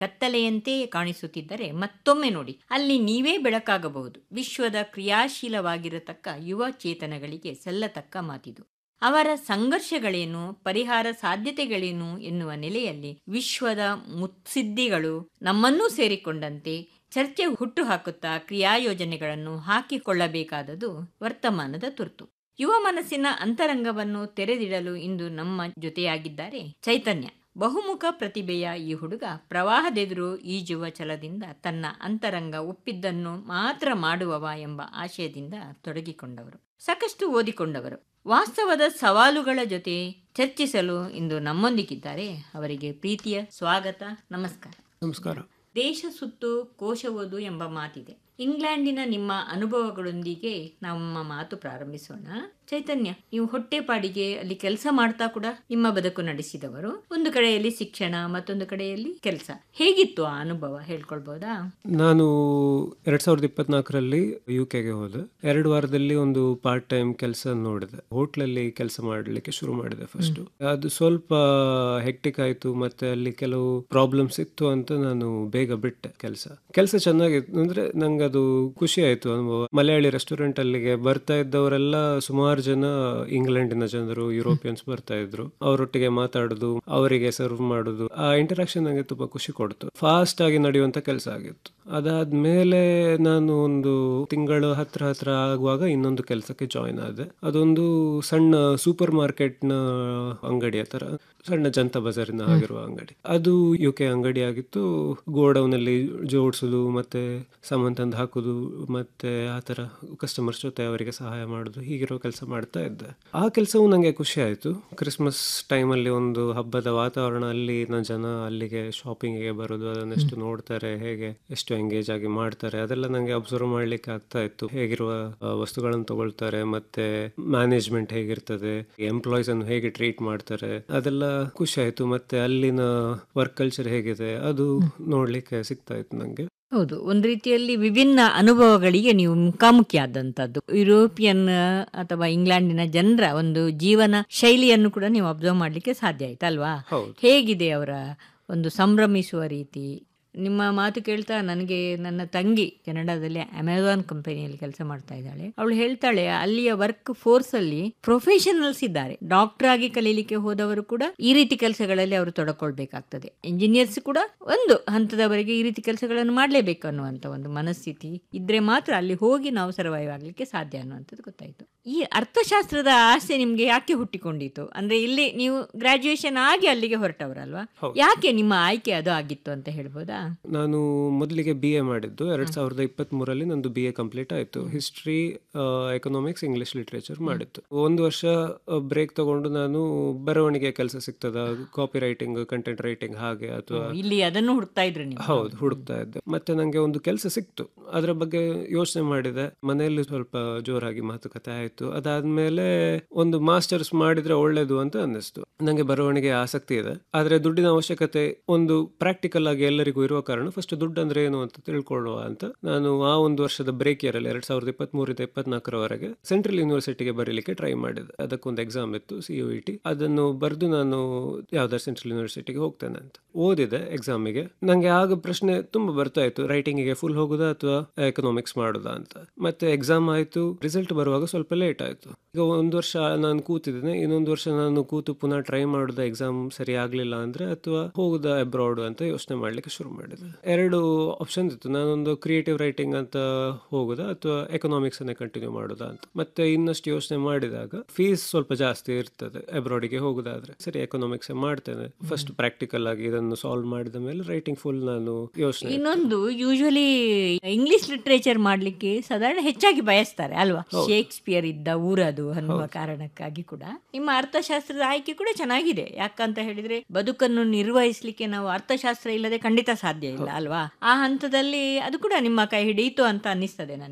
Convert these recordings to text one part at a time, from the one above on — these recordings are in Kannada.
ಕತ್ತಲೆಯಂತೆಯೇ ಕಾಣಿಸುತ್ತಿದ್ದರೆ ಮತ್ತೊಮ್ಮೆ ನೋಡಿ ಅಲ್ಲಿ ನೀವೇ ಬೆಳಕಾಗಬಹುದು ವಿಶ್ವದ ಕ್ರಿಯಾಶೀಲವಾಗಿರತಕ್ಕ ಯುವ ಚೇತನಗಳಿಗೆ ಸಲ್ಲತಕ್ಕ ಮಾತಿದು ಅವರ ಸಂಘರ್ಷಗಳೇನು ಪರಿಹಾರ ಸಾಧ್ಯತೆಗಳೇನು ಎನ್ನುವ ನೆಲೆಯಲ್ಲಿ ವಿಶ್ವದ ಮುತ್ಸಿದ್ದಿಗಳು ನಮ್ಮನ್ನೂ ಸೇರಿಕೊಂಡಂತೆ ಚರ್ಚೆ ಹುಟ್ಟುಹಾಕುತ್ತಾ ಕ್ರಿಯಾಯೋಜನೆಗಳನ್ನು ಹಾಕಿಕೊಳ್ಳಬೇಕಾದದು ವರ್ತಮಾನದ ತುರ್ತು ಯುವ ಮನಸ್ಸಿನ ಅಂತರಂಗವನ್ನು ತೆರೆದಿಡಲು ಇಂದು ನಮ್ಮ ಜೊತೆಯಾಗಿದ್ದಾರೆ ಚೈತನ್ಯ ಬಹುಮುಖ ಪ್ರತಿಭೆಯ ಈ ಹುಡುಗ ಪ್ರವಾಹದೆದುರು ಈಜುವ ಛಲದಿಂದ ತನ್ನ ಅಂತರಂಗ ಒಪ್ಪಿದ್ದನ್ನು ಮಾತ್ರ ಮಾಡುವವ ಎಂಬ ಆಶಯದಿಂದ ತೊಡಗಿಕೊಂಡವರು ಸಾಕಷ್ಟು ಓದಿಕೊಂಡವರು ವಾಸ್ತವದ ಸವಾಲುಗಳ ಜೊತೆ ಚರ್ಚಿಸಲು ಇಂದು ನಮ್ಮೊಂದಿಗಿದ್ದಾರೆ ಅವರಿಗೆ ಪ್ರೀತಿಯ ಸ್ವಾಗತ ನಮಸ್ಕಾರ ನಮಸ್ಕಾರ ದೇಶ ಸುತ್ತು ಕೋಶ ಓದು ಎಂಬ ಮಾತಿದೆ ಇಂಗ್ಲೆಂಡಿನ ನಿಮ್ಮ ಅನುಭವಗಳೊಂದಿಗೆ ನಮ್ಮ ಮಾತು ಪ್ರಾರಂಭಿಸೋಣ ಚೈತನ್ಯ ನೀವು ಹೊಟ್ಟೆಪಾಡಿಗೆ ಅಲ್ಲಿ ಕೆಲಸ ಮಾಡ್ತಾ ಕೂಡ ನಿಮ್ಮ ಬದುಕು ನಡೆಸಿದವರು ಒಂದು ಕಡೆಯಲ್ಲಿ ಶಿಕ್ಷಣ ಮತ್ತೊಂದು ಕಡೆಯಲ್ಲಿ ಕೆಲಸ ಹೇಗಿತ್ತು ಆ ಅನುಭವ ಹೇಳ್ಕೊಳ್ಬೋದಾ ನಾನು ಎರಡ್ ಸಾವಿರದ ಇಪ್ಪತ್ನಾಲ್ಕರಲ್ಲಿ ಯು ಕೆಗೆ ಹೋದೆ ಎರಡು ವಾರದಲ್ಲಿ ಒಂದು ಪಾರ್ಟ್ ಟೈಮ್ ಕೆಲಸ ನೋಡಿದೆ ಹೋಟ್ಲಲ್ಲಿ ಕೆಲಸ ಮಾಡಲಿಕ್ಕೆ ಶುರು ಮಾಡಿದೆ ಫಸ್ಟ್ ಅದು ಸ್ವಲ್ಪ ಹೆಕ್ಟಿಕ್ ಆಯ್ತು ಮತ್ತೆ ಅಲ್ಲಿ ಕೆಲವು ಪ್ರಾಬ್ಲಮ್ಸ್ ಇತ್ತು ಅಂತ ನಾನು ಬೇಗ ಬಿಟ್ಟೆ ಕೆಲಸ ಕೆಲಸ ಚೆನ್ನಾಗಿತ್ತು ಅಂದ್ರೆ ನಂಗೆ ಅದು ಖುಷಿ ಆಯ್ತು ಅನುಭವ ಮಲಯಾಳಿ ರೆಸ್ಟೋರೆಂಟ್ ಅಲ್ಲಿಗೆ ಬರ್ತಾ ಇದ್ದವರೆಲ್ಲ ಸುಮಾರು ಜನ ಇಂಗ್ಲೆಂಡಿನ ಜನರು ಯುರೋಪಿಯನ್ಸ್ ಬರ್ತಾ ಇದ್ರು ಅವರೊಟ್ಟಿಗೆ ಮಾತಾಡುದು ಅವರಿಗೆ ಸರ್ವ್ ಮಾಡುದು ಆ ಇಂಟರಾಕ್ಷನ್ ನಂಗೆ ತುಂಬಾ ಖುಷಿ ಕೊಡ್ತು ಫಾಸ್ಟ್ ಆಗಿ ನಡೆಯುವಂತ ಕೆಲಸ ಆಗಿತ್ತು ಅದಾದ್ಮೇಲೆ ನಾನು ಒಂದು ತಿಂಗಳು ಹತ್ರ ಹತ್ರ ಆಗುವಾಗ ಇನ್ನೊಂದು ಕೆಲಸಕ್ಕೆ ಜಾಯಿನ್ ಆದೆ ಅದೊಂದು ಸಣ್ಣ ಸೂಪರ್ ಮಾರ್ಕೆಟ್ ನ ಅಂಗಡಿಯ ತರ ಸಣ್ಣ ಜನತಾ ಬಜಾರಿನ ಆಗಿರುವ ಅಂಗಡಿ ಅದು ಯು ಕೆ ಅಂಗಡಿ ಆಗಿತ್ತು ಗೋಡೌನ್ ಅಲ್ಲಿ ಜೋಡಿಸುದು ಮತ್ತೆ ಸಾಮಾನ್ ತಂದು ಹಾಕುದು ಮತ್ತೆ ಆ ತರ ಕಸ್ಟಮರ್ಸ್ ಜೊತೆ ಅವರಿಗೆ ಸಹಾಯ ಮಾಡುದು ಹೀಗಿರೋ ಕೆಲಸ ಮಾಡ್ತಾ ಇದ್ದೆ ಆ ಕೆಲಸವು ನಂಗೆ ಖುಷಿ ಆಯ್ತು ಕ್ರಿಸ್ಮಸ್ ಟೈಮಲ್ಲಿ ಒಂದು ಹಬ್ಬದ ವಾತಾವರಣ ಅಲ್ಲಿನ ಜನ ಅಲ್ಲಿಗೆ ಶಾಪಿಂಗಿಗೆ ಬರೋದು ಅದನ್ನೆಷ್ಟು ನೋಡ್ತಾರೆ ಹೇಗೆ ಎಷ್ಟು ಎಂಗೇಜ್ ಆಗಿ ಮಾಡ್ತಾರೆ ಅದೆಲ್ಲ ನಂಗೆ ಅಬ್ಸರ್ವ್ ಮಾಡ್ಲಿಕ್ಕೆ ಆಗ್ತಾ ಇತ್ತು ಹೇಗಿರುವ ಆ, ವಸ್ತುಗಳನ್ನು ತಗೊಳ್ತಾರೆ ಮತ್ತೆ ಮ್ಯಾನೇಜ್ಮೆಂಟ್ ಹೇಗಿರ್ತದೆ ಎಂಪ್ಲಾಯೀಸ್ ಅನ್ನು ಹೇಗೆ ಟ್ರೀಟ್ ಮಾಡ್ತಾರೆ ಅದೆಲ್ಲ ಖುಷಿ ಆಯ್ತು ಮತ್ತೆ ಅಲ್ಲಿನ ವರ್ಕ್ ಕಲ್ಚರ್ ಹೇಗಿದೆ ಅದು ನೋಡ್ಲಿಕ್ಕೆ ಸಿಗ್ತಾ ಇತ್ತು ನಂಗೆ ಹೌದು ಒಂದು ರೀತಿಯಲ್ಲಿ ವಿಭಿನ್ನ ಅನುಭವಗಳಿಗೆ ನೀವು ಮುಖಾಮುಖಿಯಾದಂಥದ್ದು ಯುರೋಪಿಯನ್ ಅಥವಾ ಇಂಗ್ಲೆಂಡಿನ ಜನರ ಒಂದು ಜೀವನ ಶೈಲಿಯನ್ನು ಕೂಡ ನೀವು ಅಬ್ಸರ್ವ್ ಮಾಡಲಿಕ್ಕೆ ಸಾಧ್ಯ ಆಯ್ತು ಅಲ್ವಾ ಹೌದು ಹೇಗಿದೆ ಅವರ ಒಂದು ಸಂಭ್ರಮಿಸುವ ರೀತಿ ನಿಮ್ಮ ಮಾತು ಕೇಳ್ತಾ ನನಗೆ ನನ್ನ ತಂಗಿ ಕೆನಡಾದಲ್ಲಿ ಅಮೆಝಾನ್ ಕಂಪನಿಯಲ್ಲಿ ಕೆಲಸ ಮಾಡ್ತಾ ಇದ್ದಾಳೆ ಅವಳು ಹೇಳ್ತಾಳೆ ಅಲ್ಲಿಯ ವರ್ಕ್ ಫೋರ್ಸ್ ಅಲ್ಲಿ ಪ್ರೊಫೆಷನಲ್ಸ್ ಇದ್ದಾರೆ ಡಾಕ್ಟರ್ ಆಗಿ ಕಲೀಲಿಕ್ಕೆ ಹೋದವರು ಕೂಡ ಈ ರೀತಿ ಕೆಲಸಗಳಲ್ಲಿ ಅವರು ತೊಡಕೊಳ್ಬೇಕಾಗ್ತದೆ ಇಂಜಿನಿಯರ್ಸ್ ಕೂಡ ಒಂದು ಹಂತದವರೆಗೆ ಈ ರೀತಿ ಕೆಲಸಗಳನ್ನು ಮಾಡಲೇಬೇಕು ಅನ್ನುವಂಥ ಒಂದು ಮನಸ್ಥಿತಿ ಇದ್ರೆ ಮಾತ್ರ ಅಲ್ಲಿ ಹೋಗಿ ನಾವು ಸರ್ವೈವ್ ಆಗ್ಲಿಕ್ಕೆ ಸಾಧ್ಯ ಅನ್ನುವಂಥದ್ದು ಗೊತ್ತಾಯ್ತು ಈ ಅರ್ಥಶಾಸ್ತ್ರದ ಆಸೆ ನಿಮ್ಗೆ ಯಾಕೆ ಹುಟ್ಟಿಕೊಂಡಿತು ಅಂದ್ರೆ ಇಲ್ಲಿ ನೀವು ಗ್ರಾಜುಯೇಷನ್ ಆಗಿ ಅಲ್ಲಿಗೆ ಹೊರಟವರಲ್ವಾ ಹೌದು. ಯಾಕೆ ನಿಮ್ಮ ಆಯ್ಕೆ ಅದು ಆಗಿತ್ತು ಅಂತ ಹೇಳ್ಬೋದಾ ನಾನು ಮೊದಲಿಗೆ ಬಿ ಎ ಮಾಡಿದ್ದು ಎರಡ್ ಸಾವಿರದ ಇಪ್ಪತ್ತ್ ಮೂರಲ್ಲಿ ನಂದು ಬಿ ಎ ಕಂಪ್ಲೀಟ್ ಆಯ್ತು ಹಿಸ್ಟ್ರಿ ಎಕನಾಮಿಕ್ಸ್ ಇಂಗ್ಲಿಷ್ ಲಿಟ್ರೇಚರ್ ಮಾಡಿತ್ತು ಒಂದು ವರ್ಷ ಬ್ರೇಕ್ ತಗೊಂಡು ನಾನು ಬರವಣಿಗೆ ಕೆಲಸ ಸಿಗ್ತದ ಕಾಪಿ ರೈಟಿಂಗ್ ಕಂಟೆಂಟ್ ರೈಟಿಂಗ್ ಹಾಗೆ ಅಥವಾ ಇಲ್ಲಿ ಅದನ್ನು ಹುಡುಕ್ತಾ ಇದ್ರು ನೀವು ಹೌದು ಹುಡುಕ್ತಾ ಇದ್ದೆ ಮತ್ತೆ ನಂಗೆ ಒಂದು ಕೆಲಸ ಸಿಕ್ತು ಅದರ ಬಗ್ಗೆ ಯೋಚನೆ ಮಾಡಿದೆ ಮನೆಯಲ್ಲಿ ಸ್ವಲ್ಪ ಜೋರಾಗಿ ಮಾತುಕತೆ ಆಯ್ತು ಅದಾದ್ಮೇಲೆ ಒಂದು ಮಾಸ್ಟರ್ಸ್ ಮಾಡಿದ್ರೆ ಒಳ್ಳೇದು ಅಂತ ಅನ್ನಿಸ್ತು ನಂಗೆ ಬರವಣಿಗೆ ಆಸಕ್ತಿ ಇದೆ ಆದ್ರೆ ದುಡ್ಡಿನ ಅವಶ್ಯಕತೆ ಒಂದು ಪ್ರಾಕ್ಟಿಕಲ್ ಆಗಿ ಎಲ್ಲರಿಗೂ ಇರುವ ಕಾರಣ ಫಸ್ಟ್ ದುಡ್ಡು ಅಂದ್ರೆ ಏನು ಅಂತ ತಿಳ್ಕೊಳ್ಳುವ ಅಂತ ನಾನು ಆ ಒಂದು ವರ್ಷದ ಬ್ರೇಕ್ ಇಯರ್ ಅಲ್ಲಿ ಎರಡ್ ಸಾವಿರದ ಇಪ್ಪತ್ತ್ ಮೂರಿಂದ ಇಪ್ಪತ್ನಾಲ್ಕರವರೆಗೆ ಸೆಂಟ್ರಲ್ ಯೂನಿವರ್ಸಿಟಿಗೆ ಬರೀಲಿಕ್ಕೆ ಟ್ರೈ ಮಾಡಿದೆ ಅದಕ್ಕೊಂದು ಎಕ್ಸಾಮ್ ಇತ್ತು ಸಿ ಯು ಟಿ ಅದನ್ನು ಬರೆದು ನಾನು ಯಾವ್ದಾದ್ರು ಸೆಂಟ್ರಲ್ ಯೂನಿವರ್ಸಿಟಿಗೆ ಹೋಗ್ತೇನೆ ಅಂತ ಓದಿದೆ ಎಕ್ಸಾಮಿಗೆ ನಂಗೆ ಆಗ ಪ್ರಶ್ನೆ ತುಂಬಾ ಬರ್ತಾ ಇತ್ತು ರೈಟಿಂಗಿಗೆ ಫುಲ್ ಹೋಗುದಾ ಅಥವಾ ಎಕನಾಮಿಕ್ಸ್ ಮಾಡುದಾ ಅಂತ ಮತ್ತೆ ಎಕ್ಸಾಮ್ ಆಯ್ತು ರಿಸಲ್ಟ್ ಬರುವಾಗ ಸ್ವಲ್ಪ ಲೇಟ್ ಆಯ್ತು ಈಗ ಒಂದು ವರ್ಷ ನಾನು ಕೂತಿದ್ದೇನೆ ಇನ್ನೊಂದು ವರ್ಷ ನಾನು ಕೂತು ಪುನಃ ಟ್ರೈ ಮಾಡುದ ಎಕ್ಸಾಮ್ ಸರಿ ಆಗ್ಲಿಲ್ಲ ಅಂದ್ರೆ ಅಥವಾ ಹೋಗುದಾ ಅಬ್ರಾಡ್ ಅಂತ ಯೋಚನೆ ಮಾಡ್ಲಿಕ್ಕೆ ಶುರು ಮಾಡಿದೆ ಎರಡು ಆಪ್ಷನ್ ಇತ್ತು ನಾನೊಂದು ಕ್ರಿಯೇಟಿವ್ ರೈಟಿಂಗ್ ಅಂತ ಹೋಗುದಾ ಅಥವಾ ಎಕನಾಮಿಕ್ಸ್ ಅನ್ನೇ ಕಂಟಿನ್ಯೂ ಮಾಡುದಾ ಅಂತ ಮತ್ತೆ ಇನ್ನಷ್ಟು ಯೋಚನೆ ಮಾಡಿದಾಗ ಫೀಸ್ ಸ್ವಲ್ಪ ಜಾಸ್ತಿ ಇರ್ತದೆ ಅಬ್ರಾಡಿಗೆ ಹೋಗುದಾದ್ರೆ ಸರಿ ಎಕನಾಮಿಕ್ಸ್ ಮಾಡ್ತೇನೆ ಫಸ್ಟ್ ಪ್ರಾಕ್ಟಿಕಲ್ ಆಗಿ ಇದನ್ನು ಸಾಲ್ವ್ ಮಾಡಿದ ಮೇಲೆ ರೈಟಿಂಗ್ ಫುಲ್ ನಾನು ಯೋಚನೆ ಇನ್ನೊಂದು ಯೂಶುವಲಿ ಇಂಗ್ಲಿಷ್ ಲಿಟ್ರೇಚರ್ ಮಾಡ್ಲಿಕ್ಕೆ ಸಾಧಾರಣ ಹೆಚ್ಚಾಗಿ ಬಯಸ್ತಾರೆ ಅಲ್ವಾ ಶೇಕ್ಸ್ಪಿಯರ್ ಇದ್ದ ಊರದು ಅನ್ನುವ ಕಾರಣಕ್ಕಾಗಿ ಕೂಡ ನಿಮ್ಮ ಅರ್ಥಶಾಸ್ತ್ರದ ಆಯ್ಕೆ ಕೂಡ ಚೆನ್ನಾಗಿದೆ ಯಾಕಂತ ಹೇಳಿದ್ರೆ ಬದುಕನ್ನು ನಿರ್ವಹಿಸಲಿಕ್ಕೆ ನಾವು ಅರ್ಥಶಾಸ್ತ್ರ ಇಲ್ಲದೆ ಖಂಡಿತ ಸಾಧ್ಯ ಇಲ್ಲ ಅಲ್ವಾ ಆ ಹಂತದಲ್ಲಿ ಅದು ಕೂಡ ನಿಮ್ಮ ಕೈ ಹಿಡಿಯಿತು ಅಂತ ಅನ್ನಿಸ್ತದೆ ನನಗೆ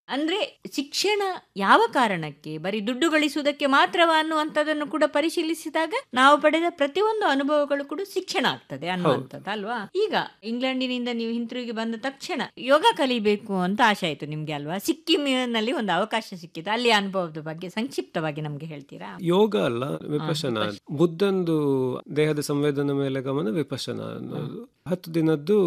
ಅಂದ್ರೆ ಶಿಕ್ಷಣ ಯಾವ ಕಾರಣಕ್ಕೆ ಬರೀ ದುಡ್ಡು ಗಳಿಸುವುದಕ್ಕೆ ಮಾತ್ರವ ಅನ್ನುವಂಥದ್ದನ್ನು ಕೂಡ ಪರಿಶೀಲಿಸಿದಾಗ ನಾವು ಪಡೆದ ಪ್ರತಿಯೊಂದು ಅನುಭವಗಳು ಕೂಡ ಶಿಕ್ಷಣ ಆಗ್ತದೆ ಅನ್ನುವಂಥದ್ದು ಅಲ್ವಾ ಈಗ ಇಂಗ್ಲೆಂಡಿನಿಂದ ನೀವು ಹಿಂತಿರುಗಿ ಬಂದ ತಕ್ಷಣ ಯೋಗ ಕಲಿಬೇಕು ಅಂತ ಆಸೆ ಆಯ್ತು ನಿಮ್ಗೆ ಅಲ್ವಾ ಸಿಕ್ಕಿಂನಲ್ಲಿ ಒಂದು ಅವಕಾಶ ಸಿಕ್ಕಿತು ಅಲ್ಲಿ ಅನುಭವದ ಬಗ್ಗೆ ಸಂಕ್ಷಿಪ್ತವಾಗಿ ನಮ್ಗೆ ಹೇಳ್ತೀರಾ ಯೋಗ ಅಲ್ಲ ವಿಪಶನ ಬುದ್ಧಂದು ದೇಹದ ಸಂವೇದನೆ ಮೇಲೆ ಗಮನ ವಿಪಶನ ಅನ್ನೋದು ಹತ್ತು ದಿನದ್ದು